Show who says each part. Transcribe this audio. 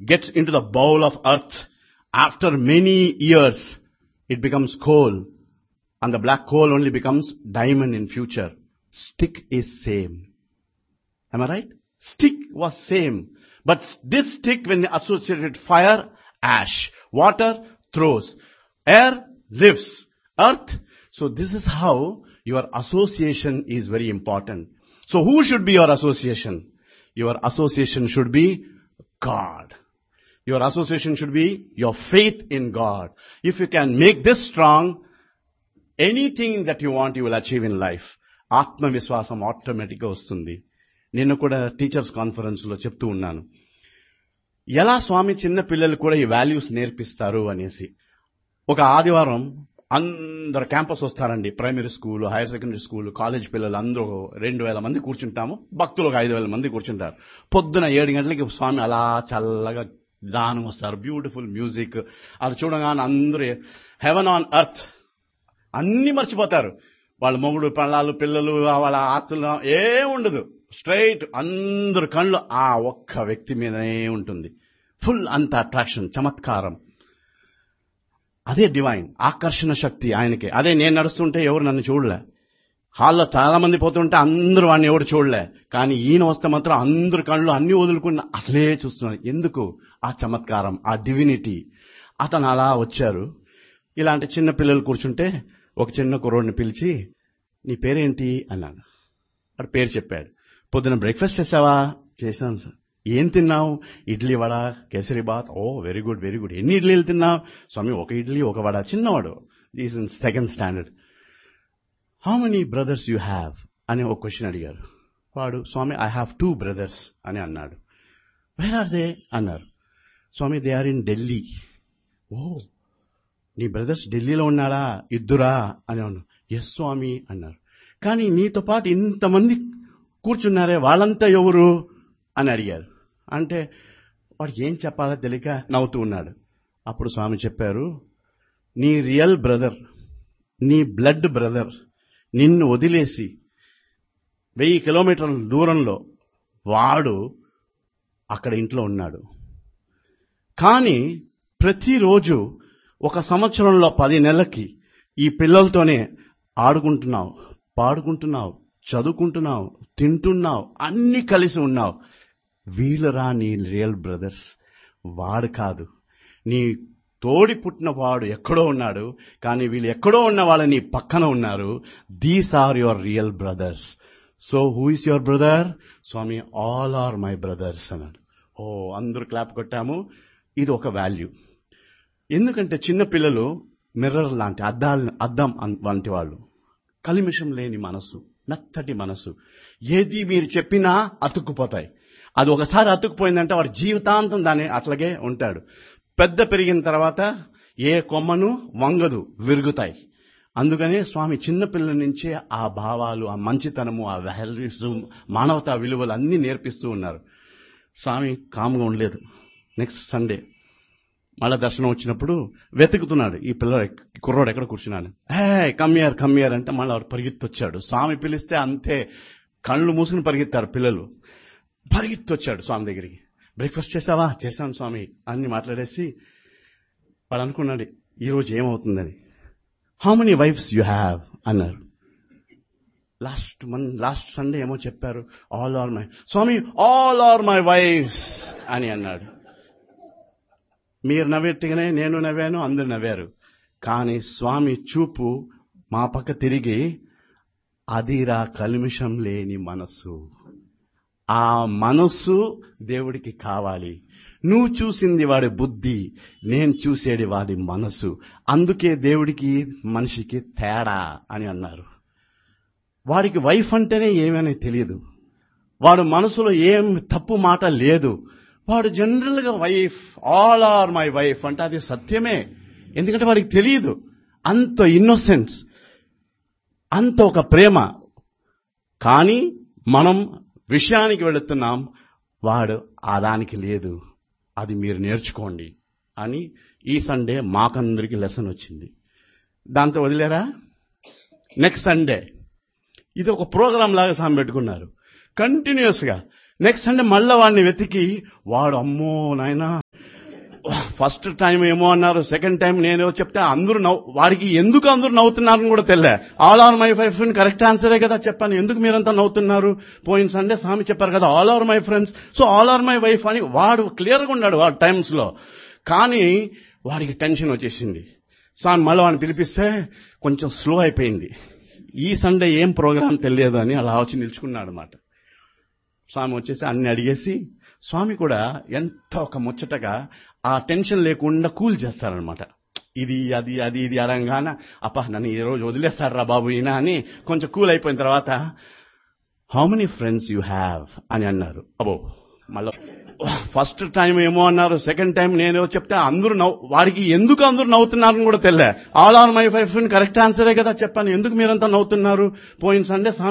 Speaker 1: gets into the bowl of earth, after many years, it becomes coal. And the black coal only becomes diamond in future. Stick is same. Am I right? Stick was same. But this stick when associated with fire, ash. Water, throws. Air, lives. Earth. So this is how your association is very important. So who should be your association? Your association should be God. Your association should be your faith in God. If you can make this strong, anything that you want you will achieve in life. ఆత్మవిశ్వాసం ఆటోమేటిక్గా వస్తుంది నేను కూడా teachers conference లో చెప్తూ ఉన్నాను ఎలా స్వామి చిన్న పిల్లలు కూడా ఈ వాల్యూస్ నేర్పిస్తారు అనేసి ఒక ఆదివారం అందరు క్యాంపస్ వస్తారండి primary school higher secondary school college పిల్లలు అందరూ రెండు వేల మంది కూర్చుంటాము భక్తులు ఒక ఐదు వేల మంది కూర్చుంటారు పొద్దున ఏడు గంటలకి స్వామి అలా చల్లగా దానం వస్తారు బ్యూటిఫుల్ మ్యూజిక్ అది చూడగానే అందరూ హెవెన్ ఆన్ ఎర్త్ అన్ని మర్చిపోతారు వాళ్ళ మొగుడు పిల్లలు పిల్లలు వాళ్ళ ఆస్తులు ఏం ఉండదు స్ట్రైట్ అందరు కళ్ళు ఆ ఒక్క వ్యక్తి మీదనే ఉంటుంది ఫుల్ అంత అట్రాక్షన్ చమత్కారం అదే డివైన్ ఆకర్షణ శక్తి ఆయనకి అదే నేను నడుస్తుంటే ఎవరు నన్ను చూడలే హాల్లో చాలా మంది పోతుంటే అందరూ వాడిని ఎవరు చూడలే కానీ ఈయన వస్తే మాత్రం అందరు కళ్ళు అన్ని వదులుకుని అట్లే చూస్తున్నారు ఎందుకు ఆ చమత్కారం ఆ డివినిటీ అతను అలా వచ్చారు ఇలాంటి చిన్న పిల్లలు కూర్చుంటే ఒక చిన్న కుర్రోడిని పిలిచి నీ పేరేంటి అన్నాడు వాడు పేరు చెప్పాడు పొద్దున బ్రేక్ఫాస్ట్ చేసావా చేశాను సార్ ఏం తిన్నావు idli vada kesari bath oh very good very good ఎన్ని ఇడ్లీలు తిన్నావు స్వామి ఒక ఇడ్లీ ఒక వడ చిన్నవాడు is in second standard how many brothers you have అని ఒక క్వశ్చన్ అడిగారు వాడు Swami I have two brothers అని అన్నాడు వేర్ ఆర్ దే అన్నారు Swami they are in Delhi oh నీ బ్రదర్స్ ఢిల్లీలో ఉన్నాడా ఇద్దురా అని అన్నాను ఎస్ స్వామి అన్నారు కానీ నీతో పాటు ఇంతమంది కూర్చున్నారే వాళ్ళంతా ఎవరు అని అడిగారు అంటే వాడు ఏం చెప్పాలో తెలియక నవ్వుతూ ఉన్నాడు అప్పుడు స్వామి చెప్పారు నీ రియల్ బ్రదర్ నీ బ్లడ్ బ్రదర్ నిన్ను వదిలేసి వెయ్యి కిలోమీటర్ల దూరంలో వాడు అక్కడ ఇంట్లో ఉన్నాడు కానీ ప్రతిరోజు ఒక సంవత్సరంలో పది నెలలకి ఈ పిల్లలతోనే ఆడుకుంటున్నావు పాడుకుంటున్నావు చదువుకుంటున్నావు తింటున్నావు అన్ని కలిసి ఉన్నావు వీళ్ళరా నీ రియల్ బ్రదర్స్ వాడు కాదు నీ తోడి పుట్టిన వాడు ఎక్కడో ఉన్నాడు కానీ వీళ్ళు ఎక్కడో ఉన్న వాళ్ళు నీ పక్కన ఉన్నారు these are your real brothers so who is your brother Swami all are my brothers అన్నాడు ఓ అందరూ క్లాప్ కొట్టాము ఇది ఒక వాల్యూ ఎందుకంటే చిన్న పిల్లలు మిర్రర్ లాంటి అద్దాలు అద్దం వంటి వాళ్ళు కలిమిషం లేని మనసు మెత్తటి మనసు ఏది మీరు చెప్పినా అతుక్కుపోతాయి అది ఒకసారి అతుక్కుపోయిందంటే వాడు జీవితాంతం దాన్ని అట్లాగే ఉంటాడు పెద్ద పెరిగిన తర్వాత ఏ కొమ్మను వంగదు విరుగుతాయి అందుకనే స్వామి చిన్నపిల్లల నుంచే ఆ భావాలు ఆ మంచితనము ఆ వాల్యూస్ మానవతా విలువలు అన్ని నేర్పిస్తూ ఉన్నారు స్వామి కామ్గా ఉండలేదు నెక్స్ట్ సండే మళ్ళా దర్శనం వచ్చినప్పుడు వెతుకుతున్నాడు ఈ పిల్లడు కుర్రోడు ఎక్కడ కూర్చున్నాను హే కమ్మియార్ కమ్మియార్ అంటే మళ్ళీ వాడు పరిగెత్తొచ్చాడు స్వామి పిలిస్తే అంతే కళ్ళు మూసుకుని పరిగెత్తారు పిల్లలు పరిగెత్తొచ్చాడు స్వామి దగ్గరికి బ్రేక్ఫాస్ట్ చేసావా చేశాను స్వామి అన్ని మాట్లాడేసి వాడు అనుకున్నాడు ఈరోజు ఏమవుతుందని how many wives you have అన్నారు లాస్ట్ మన్ లాస్ట్ సండే ఏమో చెప్పారు all are my Swami all are my wives అని అన్నాడు మీరు నవ్వెట్టుగానే నేను నవ్వాను అందరు నవ్వారు కానీ స్వామి చూపు మా పక్క తిరిగి అదిరా కల్మిషం లేని మనసు ఆ మనస్సు దేవుడికి కావాలి నువ్వు చూసింది వాడి బుద్ధి నేను చూసేది వాడి మనసు అందుకే దేవుడికి మనిషికి తేడా అని అన్నారు వాడికి వైఫ్ అంటేనే ఏమని తెలియదు వాడు మనసులో ఏం తప్పు మాట లేదు వాడు జనరల్ గా wife all are my wife అంటే అది సత్యమే ఎందుకంటే వాడికి తెలియదు అంత ఇన్నోసెన్స్ అంత ఒక ప్రేమ కానీ మనం విషయానికి వెళుతున్నాం వాడు ఆ దానికి లేదు అది మీరు నేర్చుకోండి అని ఈ సండే మాకందరికి లెసన్ వచ్చింది దాంతో వదిలేరా నెక్స్ట్ సండే ఇది ఒక ప్రోగ్రామ్ లాగా సామె పెట్టుకున్నారు కంటిన్యూస్ గా నెక్స్ట్ సండే మళ్ళా వాడిని వెతికి వాడు అమ్మో నాయనా ఫస్ట్ టైం ఏమో అన్నారు సెకండ్ టైం నేను చెప్తే అందరూ నవ్వు వాడికి ఎందుకు అందరూ నవ్వుతున్నారని కూడా తెలియలే all are my five friend correct ఆన్సరే కదా చెప్పాను ఎందుకు మీరంతా నవ్వుతున్నారు పోయిన సండే స్వామి చెప్పారు కదా all are my friends so all are my wife అని వాడు క్లియర్గా ఉన్నాడు వాడు టైమ్స్ లో కానీ వాడికి టెన్షన్ వచ్చేసింది స్వామి మళ్ళీ వాడిని పిలిపిస్తే కొంచెం స్లో అయిపోయింది ఈ సండే ఏం ప్రోగ్రాం తెలియదు అని అలా వచ్చి నిల్చుకున్నాడు అనమాట స్వామి వచ్చేసి అన్ని అడిగేసి స్వామి కూడా ఎంత ఒక ముచ్చటగా ఆ టెన్షన్ లేకుండా కూల్ చేస్తారనమాట ఇది అది అది ఇది అడంగాన అప్ప నన్ను ఈ రోజు వదిలేస్తారా బాబు ఈయన అని కొంచెం కూల్ అయిపోయిన తర్వాత how many friends you have అని అన్నారు అబో మళ్ళీ ఫస్ట్ టైం ఏమో అన్నారు సెకండ్ టైం నేను చెప్తే అందరూ నవ్వు వాడికి ఎందుకు అందరూ నవ్వుతున్నారని కూడా తెలియలే all are my five friend correct ఆన్సరే కదా చెప్పాను ఎందుకు మీరంతా నవ్వుతున్నారు పోయిన సండే స్వామి